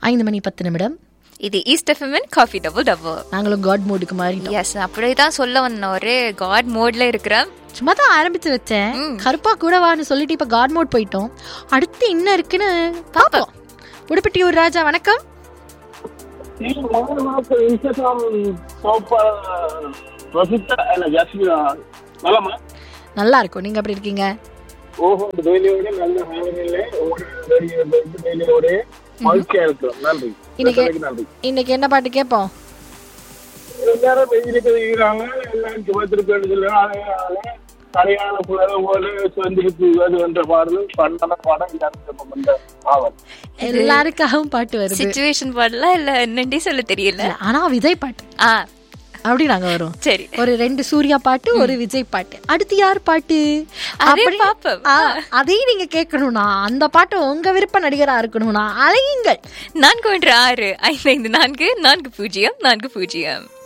ஐந்து மணி பத்து நிமிடம் இது ஈஸ்ட் எஃப்எம்என் காஃபி டபுள் டபுள் நாங்களும் காட் மோடுக்கு மாறிட்டோம் எஸ் அப்படியே தான் சொல்ல வந்தேன் ஒரே காட் மோட்ல இருக்கிறேன் சும்மா தான் ஆரம்பிச்சு வச்சேன் கருப்பா கூட வான்னு சொல்லிட்டு இப்ப காட் மோட் போயிட்டோம் அடுத்து என்ன இருக்குன்னு பாப்போம் உடுப்பட்டியூர் ராஜா வணக்கம் நீங்க மூணு மாசம் இன்ஸ்டாகிராம் சோப்பா ரசித்த என்ன ஜாஸ்மினா நலமா நல்லா இருக்கும் நீங்க எப்படி இருக்கீங்க ஓஹோ டெய்லியோட நல்ல ஹேவனிலே ஒரு டெய்லியோட மகிழ்ச்சியா இருக்கிறோம் நன்றி இன்னைக்கு பேசுறதுக்கு நன்றி இன்னைக்கு என்ன பாட்டு கேட்போம் எல்லாரும் வெயிலுக்கு இருக்கிறாங்க எல்லாம் சுமத்திருக்கிறது சொல்லுவாங்க சரியான புலவை போல சுதந்திரத்து அது என்ற பாடல் பண்ணான பாடம் எல்லாருக்கும் வந்த ஆவல் எல்லாருக்காகவும் பாட்டு வருது சுச்சுவேஷன் பாடலாம் இல்ல என்னண்டே சொல்ல தெரியல இல்ல, ஆனா விஜய் பாட்டு ஆ அப்படி நாங்க வரும் சரி ஒரு ரெண்டு சூர்யா பாட்டு ஒரு விஜய் பாட்டு அடுத்து யார் பாட்டு அதே அப்படி- பாப்போம். ஆ, அதையும் நீங்க கேட்கணும்னா அந்த பாட்டு உங்க விருப்ப நடிகரா இருக்கணும்னா அலையுங்கள் நான்கு ஒன்று ஆறு ஐந்து ஐந்து நான்கு நான்கு பூஜ்ஜியம் நான்கு பூஜ்ஜியம்